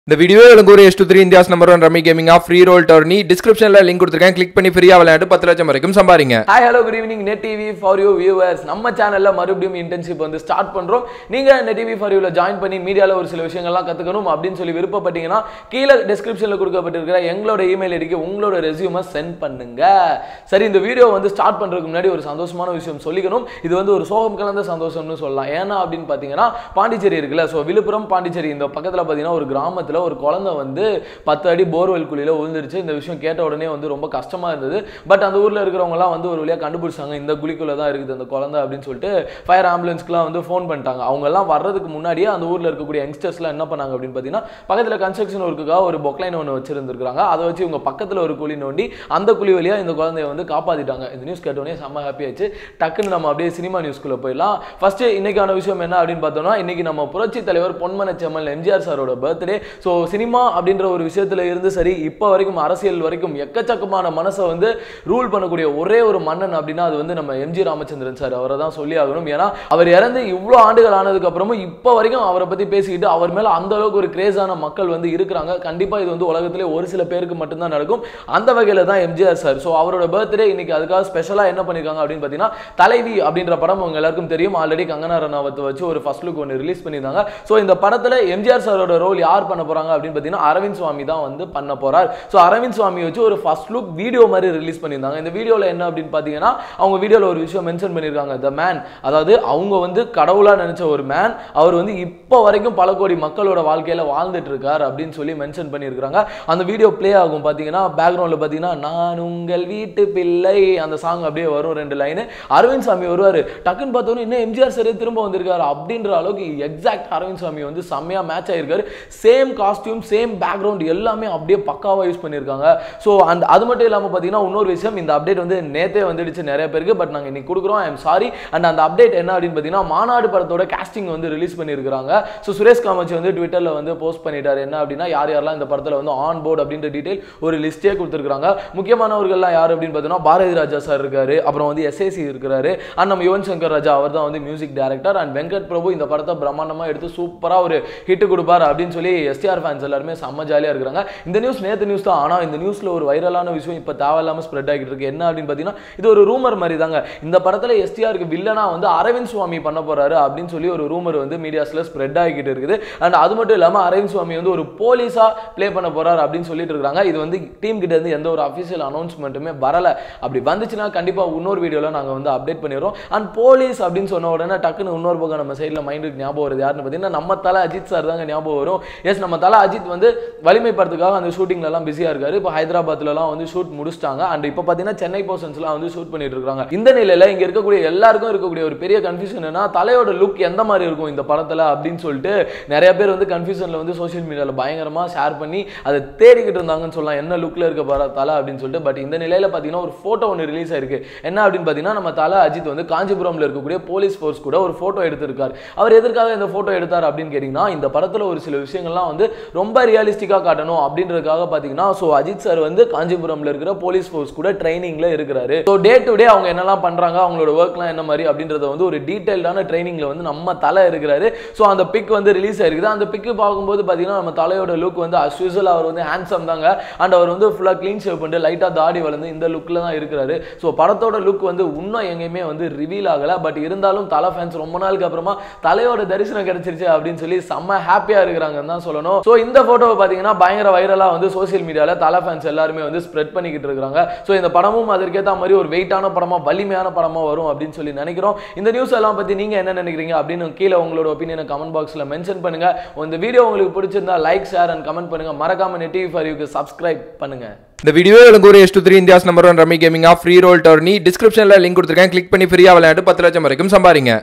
இந்த வீடியோ எனக்கு ஒரு S three India's number one rummy gaming of free roll tourney டிஸ்கிரிப்ஷனில் லிங்க் கொடுத்துருக்கேன் கிளிக் பண்ணி ஃப்ரீயாக விளையாட்டு பத்து லட்சம் வரைக்கும் சம்பாரிங்க hi hello good evening net TV for you viewers நம்ம சேனல்ல மறுபடியும் இன்டர்ன்ஷிப் வந்து ஸ்டார்ட் பண்றோம் நீங்க நெட் டிவி ஃபார் யூல ஜாயின் பண்ணி மீடியால ஒரு சில விஷயங்கள்லாம் கத்துக்கணும் அப்படின்னு சொல்லி விருப்பப்பட்டீங்கன்னா கீழே டிஸ்கிரிப்ஷன்ல கொடுக்கப்பட்டிருக்கிற எங்களோட இமெயில் ஐடிக்கு உங்களோட ரெசியூமை சென்ட் பண்ணுங்க சரி இந்த வீடியோ வந்து ஸ்டார்ட் பண்றதுக்கு முன்னாடி ஒரு சந்தோஷமான விஷயம் சொல்லிக்கணும் இது வந்து ஒரு சோகம் கலந்த சந்தோஷம்னு சொல்லலாம் ஏன்னா அப்படின்னு பார்த்தீங்கன்னா பாண்டிச்சேரி இருக்குல்ல ஸோ விழுப்புரம் பாண்டிச்சேரி இந்த பக்கத்தில் பார்த்தீங்கன்னா ஒரு கிராமத்தில் ஒரு குழந்தை வந்து பத்து அடி போர்வெல் குழியில் விழுந்துருச்சு இந்த விஷயம் கேட்ட உடனே வந்து ரொம்ப கஷ்டமா இருந்தது பட் அந்த ஊரில் இருக்கிறவங்கலாம் வந்து ஒரு வழியாக கண்டுபிடிச்சாங்க இந்த குழிக்குள்ள தான் இருக்குது அந்த குழந்தை அப்படின்னு சொல்லிட்டு ஃபயர் ஆம்புலன்ஸ்க்குலாம் வந்து ஃபோன் பண்ணிட்டாங்க அவங்க எல்லாம் வர்றதுக்கு முன்னாடியே அந்த ஊரில் இருக்கக்கூடிய யங்ஸ்டர்ஸ்லாம் என்ன பண்ணாங்க அப்படின்னு பார்த்தீங்கன்னா பக்கத்தில் கன்ஸ்ட்ரக்ஷன் ஒர்க்குக்காக ஒரு பொக்லைன் ஒன்று வச்சிருந்துருக்காங்க அதை வச்சு இவங்க பக்கத்தில் ஒரு குழி நோண்டி அந்த குழி வழியாக இந்த குழந்தைய வந்து காப்பாற்றிட்டாங்க இந்த நியூஸ் கேட்டோடனே செம்ம ஹாப்பி ஆச்சு டக்குன்னு நம்ம அப்படியே சினிமா நியூஸ்க்குள்ளே போயிடலாம் ஃபர்ஸ்ட் இன்னைக்கான விஷயம் என்ன அப்படின்னு பார்த்தோம்னா இன்னைக்கு நம்ம புரட்சி தலைவர் பொன்மன செம்மல் எம்ஜிஆர் சாரோட பர்த்டே ஸோ சினிமா அப்படின்ற ஒரு விஷயத்துல இருந்து சரி இப்போ வரைக்கும் அரசியல் வரைக்கும் எக்கச்சக்கமான மனசை வந்து ரூல் பண்ணக்கூடிய ஒரே ஒரு மன்னன் அப்படின்னா அது வந்து நம்ம எம்ஜி ராமச்சந்திரன் சார் அவரை தான் சொல்லி ஆகணும் ஏன்னா அவர் இறந்து இவ்வளோ ஆண்டுகள் ஆனதுக்கு அப்புறமும் இப்போ வரைக்கும் அவரை பத்தி பேசிக்கிட்டு அவர் மேல அந்த அளவுக்கு ஒரு கிரேஸான மக்கள் வந்து இருக்கிறாங்க கண்டிப்பா இது வந்து உலகத்திலே ஒரு சில பேருக்கு மட்டும்தான் நடக்கும் அந்த வகையில தான் எம்ஜிஆர் சார் ஸோ அவரோட பர்த்டே இன்னைக்கு அதுக்காக ஸ்பெஷலா என்ன பண்ணிருக்காங்க அப்படின்னு பார்த்தீங்கன்னா தலைவி அப்படின்ற படம் உங்க எல்லாருக்கும் தெரியும் ஆல்ரெடி கங்கனா ரனாவத்தை வச்சு ஒரு ஃபர்ஸ்ட் லுக் ஒன்று ரிலீஸ் பண்ணியிருந்தாங்க ஸோ இந்த படத்துல எம்ஜிஆர் சாரோட ரோல் யார் பண்ண போறாங்க அப்படின்னு பார்த்தீங்கன்னா அரவிந்த் சுவாமி தான் வந்து பண்ண போறார் ஸோ அரவிந்த் சுவாமி வச்சு ஒரு ஃபர்ஸ்ட் லுக் வீடியோ மாதிரி ரிலீஸ் பண்ணியிருந்தாங்க இந்த வீடியோவில் என்ன அப்படின்னு பார்த்தீங்கன்னா அவங்க வீடியோவில் ஒரு விஷயம் மென்ஷன் பண்ணியிருக்காங்க த மேன் அதாவது அவங்க வந்து கடவுளாக நினைச்ச ஒரு மேன் அவர் வந்து இப்போ வரைக்கும் பல கோடி மக்களோட வாழ்க்கையில வாழ்ந்துட்டு இருக்கார் அப்படின்னு சொல்லி மென்ஷன் பண்ணியிருக்காங்க அந்த வீடியோ ப்ளே ஆகும் பார்த்தீங்கன்னா பேக்ரவுண்டில் பார்த்தீங்கன்னா நான் உங்கள் வீட்டு பிள்ளை அந்த சாங் அப்படியே வரும் ரெண்டு லைனு அரவிந்த் சாமி வருவார் டக்குன்னு பார்த்தோன்னே இன்னும் எம்ஜிஆர் சரி திரும்ப வந்திருக்காரு அப்படின்ற அளவுக்கு எக்ஸாக்ட் அரவிந்த் சாமி வந்து செம்மையாக மேட்ச் ஆயிருக்காரு சேம் காஸ்டியூம் சேம் பேக்ரவுண்ட் எல்லாமே அப்படியே பக்காவாக யூஸ் பண்ணியிருக்காங்க ஸோ அந்த அது மட்டும் இல்லாமல் பார்த்தீங்கன்னா இன்னொரு விஷயம் இந்த அப்டேட் வந்து நேத்தே வந்துடுச்சு நிறைய பேருக்கு பட் நாங்கள் இன்னைக்கு கொடுக்குறோம் ஐ எம் சாரி அண்ட் அந்த அப்டேட் என்ன அப்படின்னு பார்த்தீங்கன்னா மாநாடு படத்தோட casting வந்து ரிலீஸ் பண்ணியிருக்காங்க ஸோ சுரேஷ் காமாட்சி வந்து ட்விட்டரில் வந்து போஸ்ட் பண்ணிட்டாரு என்ன அப்படின்னா யார் யாரெல்லாம் இந்த படத்தில் வந்து ஆன் போர்டு அப்படின்ற டீடைல் ஒரு லிஸ்ட்டே கொடுத்துருக்காங்க முக்கியமானவர்கள்லாம் யார் அப்படின்னு பார்த்தீங்கன்னா பாரதி ராஜா சார் இருக்காரு அப்புறம் வந்து எஸ்ஏசி இருக்கிறாரு அண்ட் நம்ம யுவன் சங்கர் ராஜா அவர் தான் வந்து music director and Venkat Prabhu இந்த படத்தை பிரம்மாண்டமாக எடுத்து சூப்பராக ஒரு ஹிட் கொடுப்பார் அப்படின்னு சொல்லி எஸ்டிஆர் ஃபேன்ஸ் எல்லாருமே செம்ம ஜாலியாக இருக்கிறாங்க இந்த நியூஸ் நேற்று நியூஸ் தான் ஆனால் இந்த நியூஸில் ஒரு வைரலான விஷயம் இப்போ தேவையில்லாமல் ஸ்ப்ரெட் ஆகிட்டு இருக்கு என்ன அப்படின்னு பார்த்தீங்கன்னா இது ஒரு ரூமர் மாதிரி தாங்க இந்த படத்தில் எஸ்டிஆருக்கு வில்லனா வந்து அரவிந்த் சுவாமி பண்ண போறாரு அப்படின்னு சொல்லி ஒரு ரூமர் வந்து மீடியாஸில் ஸ்ப்ரெட் ஆகிக்கிட்டு இருக்குது அண்ட் அது மட்டும் இல்லாமல் அரவிந்த் சுவாமி வந்து ஒரு போலீஸா ப்ளே பண்ண போறாரு அப்படின்னு சொல்லிட்டு இருக்காங்க இது வந்து டீம் கிட்ட இருந்து எந்த ஒரு அஃபிஷியல் அனௌன்ஸ்மெண்ட்டுமே வரல அப்படி வந்துச்சுன்னா கண்டிப்பாக இன்னொரு வீடியோவில் நாங்கள் வந்து அப்டேட் பண்ணிடுறோம் அண்ட் போலீஸ் அப்படின்னு சொன்ன உடனே டக்குன்னு இன்னொரு பக்கம் நம்ம சைடில் மைண்டுக்கு ஞாபகம் வருது யாருன்னு பார்த்தீங்கன்னா நம்ம தலை அஜித் சார் தாங்க ஞாபகம் வரும் எஸ் நம்ம தலை அஜித் வந்து வலிமை படத்துக்காக அந்த ஷூட்டிங்ல எல்லாம் பிஸியாக இருக்காரு இப்போ ஹைதராபாத்லலாம் வந்து ஷூட் முடிச்சிட்டாங்க அண்ட் இப்போ பார்த்தீங்கன்னா சென்னை போர்ஷன்ஸ்லாம் வந்து ஷூட் பண்ணிட்டு இருக்காங்க இந்த நிலையில இங்க இருக்கக்கூடிய எல்லாருக்கும் இருக்கக்கூடிய ஒரு பெரிய கன்ஃபியூஷன் என்ன தலையோட லுக் எந்த மாதிரி இருக்கும் இந்த படத்துல அப்படின்னு சொல்லிட்டு நிறைய பேர் வந்து கன்ஃபியூஷன்ல வந்து சோஷியல் மீடியாவில் பயங்கரமா ஷேர் பண்ணி அதை தேடிக்கிட்டு இருந்தாங்கன்னு சொல்லலாம் என்ன லுக்ல இருக்க போற தலை அப்படின்னு சொல்லிட்டு பட் இந்த நிலையில பார்த்தீங்கன்னா ஒரு ஃபோட்டோ ஒன்று ரிலீஸ் ஆயிருக்கு என்ன அப்படின்னு பார்த்தீங்கன்னா நம்ம தலை அஜித் வந்து காஞ்சிபுரம்ல இருக்கக்கூடிய போலீஸ் ஃபோர்ஸ் கூட ஒரு ஃபோட்டோ எடுத்திருக்காரு அவர் எதற்காக இந்த ஃபோட்டோ எடுத்தார் அப்படின்னு கேட்டிங்கன்னா இந்த படத்துல ஒரு சில விஷயங்கள்லாம் வந்து ரொம்ப ரியலிஸ்டிக்காக காட்டணும் அப்படின்றதுக்காக பார்த்தீங்கன்னா ஸோ அஜித் சார் வந்து காஞ்சிபுரம்ல இருக்கிற போலீஸ் ஃபோர்ஸ் கூட ட்ரைனிங்ல இருக்கிறாரு ஸோ டே டு டே அவங்க என்னெல்லாம் பண்றாங்க அவங்களோட ஒர்க்லாம் என்ன மாதிரி அப்படின்றத வந்து ஒரு டீடைல்டான ட்ரைனிங்ல வந்து நம்ம தலை இருக்கிறாரு ஸோ அந்த பிக் வந்து ரிலீஸ் ஆயிருக்குது அந்த பிக் பார்க்கும்போது பார்த்தீங்கன்னா நம்ம தலையோட லுக் வந்து அஸ் யூஸ்வல் அவர் வந்து ஹேண்ட்ஸம் தாங்க அண்ட் அவர் வந்து ஃபுல்லாக க்ளீன் ஷேவ் பண்ணிட்டு லைட்டாக தாடி வளர்ந்து இந்த லுக்கில் தான் இருக்கிறாரு ஸோ படத்தோட லுக் வந்து இன்னும் எங்கேயுமே வந்து ரிவீல் ஆகலை பட் இருந்தாலும் தலை ஃபேன்ஸ் ரொம்ப நாளுக்கு அப்புறமா தலையோட தரிசனம் கிடைச்சிருச்சு அப்படின்னு சொல்லி செம்ம ஹாப்பியாக இருக்கிறாங்கன்னு தான் சொல்லணும் ஸோ இந்த ஃபோட்டோவை பார்த்தீங்கன்னா பயங்கர வைரலாக வந்து சோஷியல் மீடியாவில் தலை ஃபேன்ஸ் எல்லாருமே வந்து ஸ்ப்ரெட் பண்ணிக்கிட்டு இருக்காங்க ஸோ இந்த படமும் அதற்கேற்ற மாதிரி ஒரு வெயிட்டான படமா வலிமையான படமா வரும் அப்படின்னு சொல்லி நினைக்கிறோம் இந்த நியூஸ் எல்லாம் பத்தி நீங்க என்ன நினைக்கிறீங்க அப்படின்னு கீழே உங்களோட ஒப்பீனியனை கமெண்ட் பாக்ஸ்ல மென்ஷன் பண்ணுங்க இந்த வீடியோ உங்களுக்கு பிடிச்சிருந்தா லைக் ஷேர் அண்ட் கமெண்ட் பண்ணுங்க மறக்காம நெட் டிவி ஃபார் யூக்கு சப்ஸ்கிரைப் பண்ணுங்க இந்த வீடியோ எனக்கு ஒரு S three India's number one rummy gaming of free roll tourney டிஸ்கிரிப்ஷனில் லிங்க் கொடுத்துருக்கேன் கிளிக் பண்ணி ஃப்ரீயாக விளையாட்டு பத்து லட்சம் வரைக்கும் சம்பாரிங்க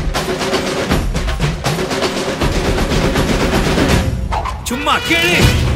சும்மா கேளு